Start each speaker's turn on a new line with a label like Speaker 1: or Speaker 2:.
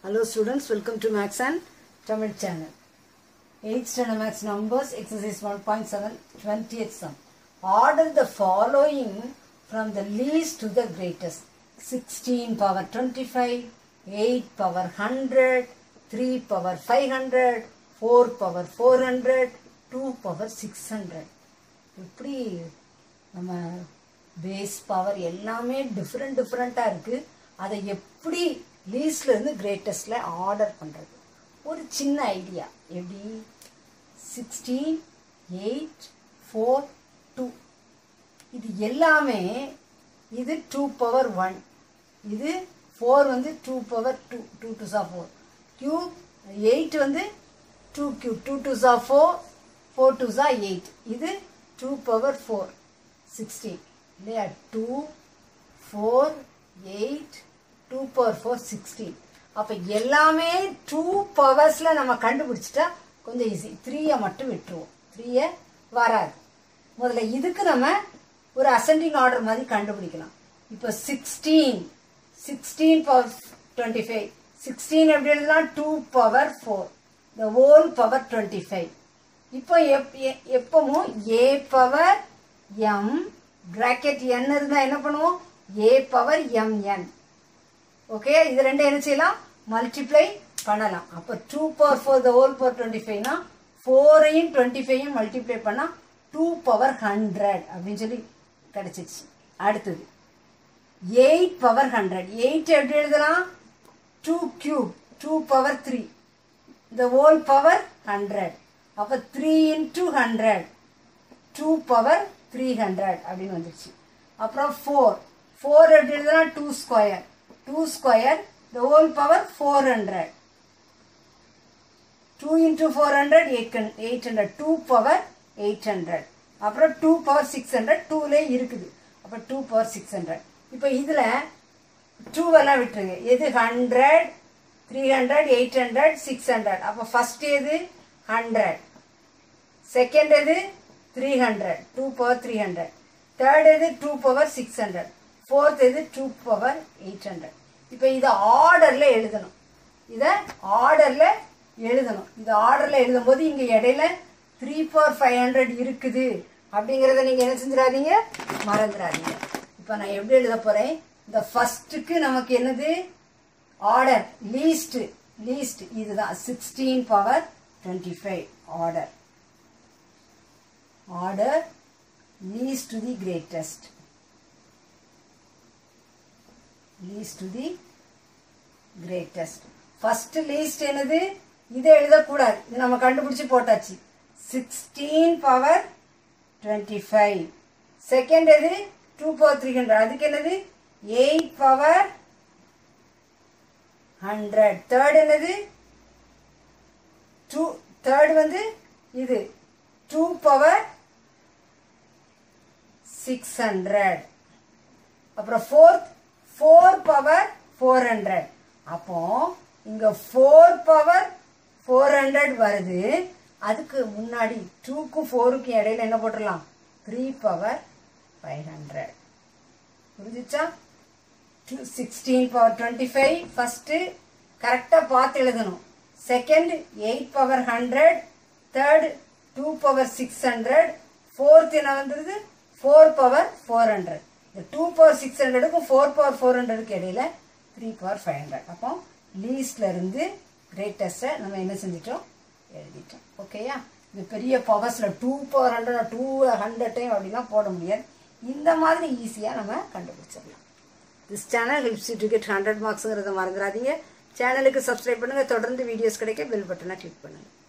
Speaker 1: Hello students, welcome to Max and Tamil channel. 8th standard Max numbers, exercise 1.7, 20th sum. Order the following from the least to the greatest. 16 power 25, 8 power 100, 3 power 500, 4 power 400, 2 power 600. இப்படி நம்ம base power எல்லாமே different டிஃப்ரெண்ட்டாக இருக்குது அதை எப்படி லீஸ்ட்லேருந்து கிரேட்டஸ்டில் order பண்ணுறது ஒரு சின்ன ஐடியா எப்படி சிக்ஸ்டீன் எயிட் ஃபோர் டூ இது எல்லாமே இது டூ பவர் ஒன் இது ஃபோர் வந்து two power two two two சா ஃபோர் கியூ எயிட் வந்து டூ கியூ டூ டூ சா ஃபோர் ஃபோர் டூ சா எயிட் இது டூ பவர் ஃபோர் சிக்ஸ்டீன் இல்லையா two four eight two power four sixteen அப்போ எல்லாமே டூ பவர்ஸில் நம்ம கண்டுபிடிச்சிட்டா கொஞ்சம் ஈஸி த்ரீயை மட்டும் விட்டுருவோம் த்ரீயை வராது முதல்ல இதுக்கு நம்ம ஒரு அசெண்டிங் ஆர்டர் மாதிரி கண்டுபிடிக்கலாம் இப்போ sixteen sixteen power twenty five sixteen எப்படி எழுதலாம் two power four the whole power twenty five இப்போ எப் எ- எப்பவும் A power M bracket N இருந்தால் என்ன பண்ணுவோம் A power M N okay இது ரெண்டும் என்ன செய்யலாம் மல்டிப்ளை பண்ணலாம் அப்போ two power four the whole power twenty ஃபைவ்னா ஃபோரையும் டுவெண்ட்டி ஃபைவையும் மல்டிப்ளை பண்ணால் டூ பவர் ஹண்ட்ரட் அப்படின்னு சொல்லி கிடச்சிச்சு அடுத்தது எயிட் பவர் ஹண்ட்ரட் எயிட் எப்படி எழுதலாம் two cube two power three the whole power 100 அப்போ three into hundred two power three hundred அப்படின்னு வந்துருச்சு அப்புறம் ஃபோர் ஃபோர் எப்படி எழுதுனா two square two square the whole power four hundred two into four hundred eight eight hundred two power eight hundred அப்புறம் two power six hundred டூலே இருக்குது அப்போ two power six hundred இப்போ இதில் டூவெல்லாம் விட்டுருங்க எது hundred three hundred eight hundred six hundred அப்போ ஃபர்ஸ்ட் எது ஹண்ட்ரட் செகண்ட் எது three hundred two power three hundred third எது two power six hundred fourth எது டூ பவர் எயிட் ஹண்ட்ரட் இப்போ இதை ஆர்டரில் எழுதணும் இதை ஆர்டரில் எழுதணும் இது ஆர்டரில் எழுதும்போது இங்கே இடையில த்ரீ பவர் ஃபைவ் ஹண்ட்ரட் இருக்குது அப்படிங்கிறத நீங்கள் என்ன செஞ்சிடாதீங்க மறந்துடாதீங்க இப்போ நான் எப்படி எழுத போகிறேன் இந்த ஃபர்ஸ்ட்டுக்கு நமக்கு என்னது ஆர்டர் லீஸ்ட் லீஸ்ட் இதுதான் sixteen power twenty five order order least to the greatest least to the greatest first least என்னது இதை எழுதக்கூடாது இது நம்ம கண்டுபிடிச்சு போட்டாச்சு sixteen power twenty five second எது டூ பவர் த்ரீ ஹண்ட்ரட் அதுக்கு என்னது எயிட் பவர் ஹண்ட்ரட் தேர்ட் என்னது டூ தேர்ட் வந்து இது டூ பவர் சிக்ஸ் ஹண்ட்ரட் அப்புறம் fourth four power four hundred அப்போ இங்க ஃபோர் பவர் ஃபோர் ஹண்ட்ரட் வருது அதுக்கு முன்னாடி டூக்கும் ஃபோருக்கும் இடையில என்ன போட்டுடலாம் த்ரீ பவர் ஃபைவ் ஹண்ட்ரட் புரிஞ்சுச்சா two sixteen power twenty five first கரெக்டாக பார்த்து எழுதணும் second eight power hundred third two power six hundred fourth என்ன வந்துடுது ஃபோர் பவர் ஃபோர் ஹண்ட்ரட் இந்த டூ பவர் சிக்ஸ் ஹண்ட்ரடுக்கும் ஃபோர் பவர் ஃபோர் ஹண்ட்ரடுக்கு இடையில த்ரீ பவர் ஃபைவ் ஹண்ட்ரட் அப்போ லீஸ்ட்ல இருந்து கிரேட்டஸ்ட்டை நம்ம என்ன செஞ்சிட்டோம் எழுதிட்டோம் ஓகேயா இந்த பெரிய பவர்ஸில் டூ பவர் ஹண்ட்ரட் டூ ஹண்ட்ரட்டையும் அப்படிலாம் போட முடியாது இந்த மாதிரி ஈஸியாக நம்ம கண்டுபிடிச்சிடலாம் this channel helps to get hundred மார்க்ஸுங்கிறத மறந்துடாதீங்க சேனலுக்கு சப்ஸ்கிரைப் பண்ணுங்கள் தொடர்ந்து வீடியோஸ் கிடைக்க பெல் பட்டனை கிளிக் பண்ணுங்கள்